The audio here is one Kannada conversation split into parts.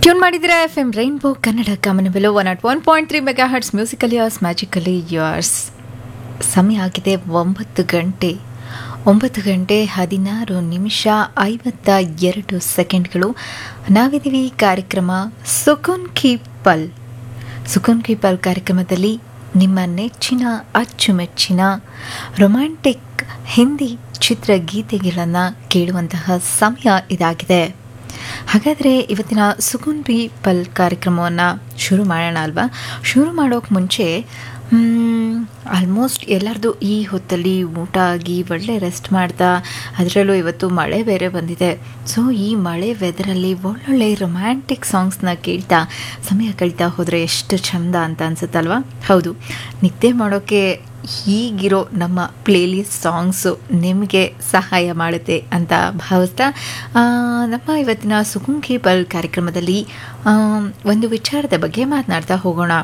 ಟ್ಯೂನ್ ಮಾಡಿದ್ರೆ ಎಫ್ ಎಂ ರೈನ್ಬೋ ಕನ್ನಡ ಕಮನಬೆಲು one nought one point three mega hertz musically yours magically yours ಸಮಯ ಆಗಿದೆ ಒಂಬತ್ತು ಗಂಟೆ ಒಂಬತ್ತು ಗಂಟೆ ಹದಿನಾರು ನಿಮಿಷ ಐವತ್ತ ಎರಡು ಸೆಕೆಂಡ್ಗಳು ನಾವಿದ್ದೀವಿ ಕಾರ್ಯಕ್ರಮ ಸುಕುನ್ ಕಿ ಪಲ್ ಸುಕುನ್ ಕಿ ಪಲ್ ಕಾರ್ಯಕ್ರಮದಲ್ಲಿ ನಿಮ್ಮ ನೆಚ್ಚಿನ ಅಚ್ಚುಮೆಚ್ಚಿನ ರೊಮ್ಯಾಂಟಿಕ್ ಹಿಂದಿ ಚಿತ್ರಗೀತೆಗಳನ್ನು ಕೇಳುವಂತಹ ಸಮಯ ಇದಾಗಿದೆ ಹಾಗಾದರೆ ಇವತ್ತಿನ ಸುಗುನ್ ಬಿ ಪಲ್ ಕಾರ್ಯಕ್ರಮವನ್ನು ಶುರು ಮಾಡೋಣ ಅಲ್ವಾ ಶುರು ಮಾಡೋಕೆ ಮುಂಚೆ ಆಲ್ಮೋಸ್ಟ್ ಎಲ್ಲರದು ಈ ಹೊತ್ತಲ್ಲಿ ಊಟ ಆಗಿ ಒಳ್ಳೆ ರೆಸ್ಟ್ ಮಾಡ್ತಾ ಅದರಲ್ಲೂ ಇವತ್ತು ಮಳೆ ಬೇರೆ ಬಂದಿದೆ ಸೊ ಈ ಮಳೆ ವೆದರಲ್ಲಿ ಒಳ್ಳೊಳ್ಳೆ ರೊಮ್ಯಾಂಟಿಕ್ ಸಾಂಗ್ಸ್ನ ಕೇಳ್ತಾ ಸಮಯ ಕಳೀತಾ ಹೋದರೆ ಎಷ್ಟು ಚಂದ ಅಂತ ಅನ್ಸುತ್ತಲ್ವಾ ಹೌದು ನಿದ್ದೆ ಮಾಡೋಕ್ಕೆ ಹೀಗಿರೋ ನಮ್ಮ ಪ್ಲೇಲಿಸ್ಟ್ ಸಾಂಗ್ಸು ನಿಮಗೆ ಸಹಾಯ ಮಾಡುತ್ತೆ ಅಂತ ಭಾವಿಸ್ತಾ ಆ, ನಮ್ಮ ಇವತ್ತಿನ ಸುಗುಂಕಿ ಬಲ್ ಕಾರ್ಯಕ್ರಮದಲ್ಲಿ ಆ, ಒಂದು ವಿಚಾರದ ಬಗ್ಗೆ ಮಾತನಾಡ್ತಾ ಹೋಗೋಣ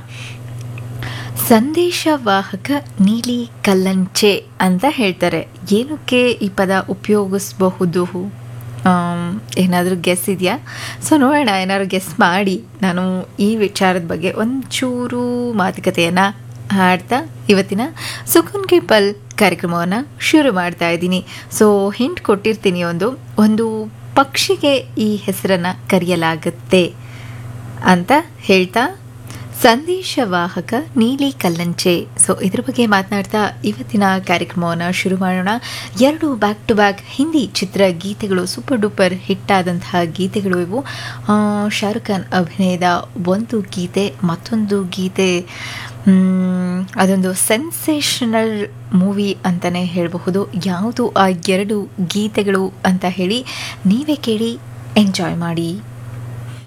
ಸಂದೇಶವಾಹಕ ನೀಲಿ ಕಲ್ಲಂಚೆ ಅಂತ ಹೇಳ್ತಾರೆ ಏನಕ್ಕೆ ಈ ಪದ ಉಪಯೋಗಿಸಬಹುದು ಏನಾದರೂ ಗೆಸ್ ಇದೆಯಾ ಸೊ ನೋಡೋಣ ಏನಾದ್ರು ಗೆಸ್ ಮಾಡಿ ನಾನು ಈ ವಿಚಾರದ ಬಗ್ಗೆ ಒಂಚೂರು ಮಾತುಕತೆಯನ್ನು ಹಾಡ್ತಾ ಇವತ್ತಿನ ಸುಕುನ್ ಕೆ ಪಲ್ ಕಾರ್ಯಕ್ರಮವನ್ನು ಶುರು ಮಾಡ್ತಾ ಇದ್ದೀನಿ ಸೊ ಹಿಂಟ್ ಕೊಟ್ಟಿರ್ತೀನಿ ಒಂದು ಒಂದು ಪಕ್ಷಿಗೆ ಈ ಹೆಸರನ್ನು ಕರೆಯಲಾಗುತ್ತೆ ಅಂತ ಹೇಳ್ತಾ ಸಂದೇಶವಾಹಕ ನೀಲಿ ಕಲ್ಲಂಚೆ ಸೊ ಇದ್ರ ಬಗ್ಗೆ ಮಾತನಾಡ್ತಾ ಇವತ್ತಿನ ಕಾರ್ಯಕ್ರಮವನ್ನು ಶುರು ಮಾಡೋಣ ಎರಡು ಬ್ಯಾಕ್ ಟು ಬ್ಯಾಕ್ ಹಿಂದಿ ಚಿತ್ರ ಗೀತೆಗಳು ಸೂಪರ್ ಡೂಪರ್ ಹಿಟ್ ಆದಂತಹ ಗೀತೆಗಳು ಇವು ಆ, ಶಾರುಖ್ ಖಾನ್ ಅಭಿನಯದ ಒಂದು ಗೀತೆ ಮತ್ತೊಂದು ಗೀತೆ ಮ್, ಅದೊಂದು ಸೆನ್ಸೇಷನಲ್ ಮೂವಿ ಅಂತಲೇ ಹೇಳಬಹುದು ಯಾವುದು ಆ ಎರಡು ಗೀತೆಗಳು ಅಂತ ಹೇಳಿ ನೀವೇ ಕೇಳಿ ಎಂಜಾಯ್ ಮಾಡಿ